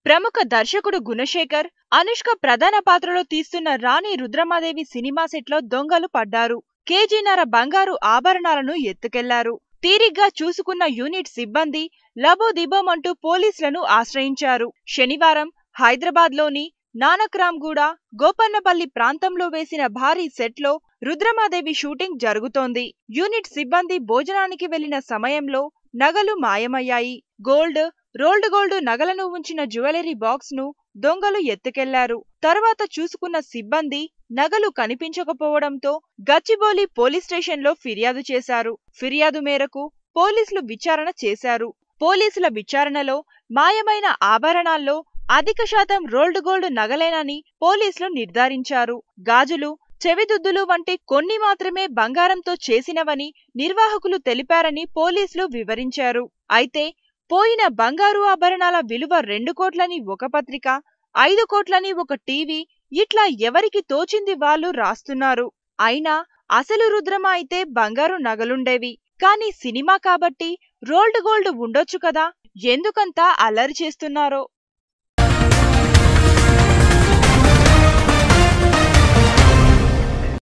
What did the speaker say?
ప్రముఖ దర్శకుడు గుణశేఖర్ అనుష్క ప్రధాన పాత్రలో తీస్తున్న రాణి రుద్రమాదేవి సినిమా సెట్ లో దొంగలు పడ్డారు కేజీన్నర బంగారు ఆభరణాలను ఎత్తుకెళ్లారు తీరిగ్గా చూసుకున్న యూనిట్ సిబ్బంది లబోదిబోమంటూ పోలీసులను ఆశ్రయించారు శనివారం హైదరాబాద్ లోని నానక్రామ్గూడ గోపన్నపల్లి ప్రాంతంలో వేసిన భారీ సెట్ లో రుద్రమాదేవి షూటింగ్ జరుగుతోంది యూనిట్ సిబ్బంది భోజనానికి వెళ్లిన సమయంలో నగలు మాయమయ్యాయి గోల్డ్ రోల్డ్ గోల్డ్ నగలను ఉంచిన జ్యువెలరీ బాక్స్ ను దొంగలు ఎత్తుకెళ్లారు తర్వాత చూసుకున్న సిబ్బంది నగలు కనిపించకపోవడంతో గచ్చిబౌలి పోలీస్ స్టేషన్ లో ఫిర్యాదు చేశారు ఫిర్యాదు మేరకు పోలీసులు విచారణ చేశారు పోలీసుల విచారణలో మాయమైన ఆభరణాల్లో అధిక శాతం రోల్డ్ గోల్డ్ నగలేనని పోలీసులు నిర్ధారించారు గాజులు చెవిదుద్దులు వంటి కొన్ని మాత్రమే బంగారంతో చేసినవని నిర్వాహకులు తెలిపారని పోలీసులు వివరించారు అయితే పోయిన బంగారు ఆభరణాల విలువ రెండు కోట్లని ఒక పత్రిక ఐదు కోట్లని ఒక టీవీ ఇట్లా ఎవరికి తోచింది వాళ్ళు రాస్తున్నారు అయినా అసలు రుద్రమ అయితే బంగారు నగలుండేవి కానీ సినిమా కాబట్టి రోల్డ్ గోల్డ్ ఉండొచ్చు కదా ఎందుకంత అల్లరి చేస్తున్నారో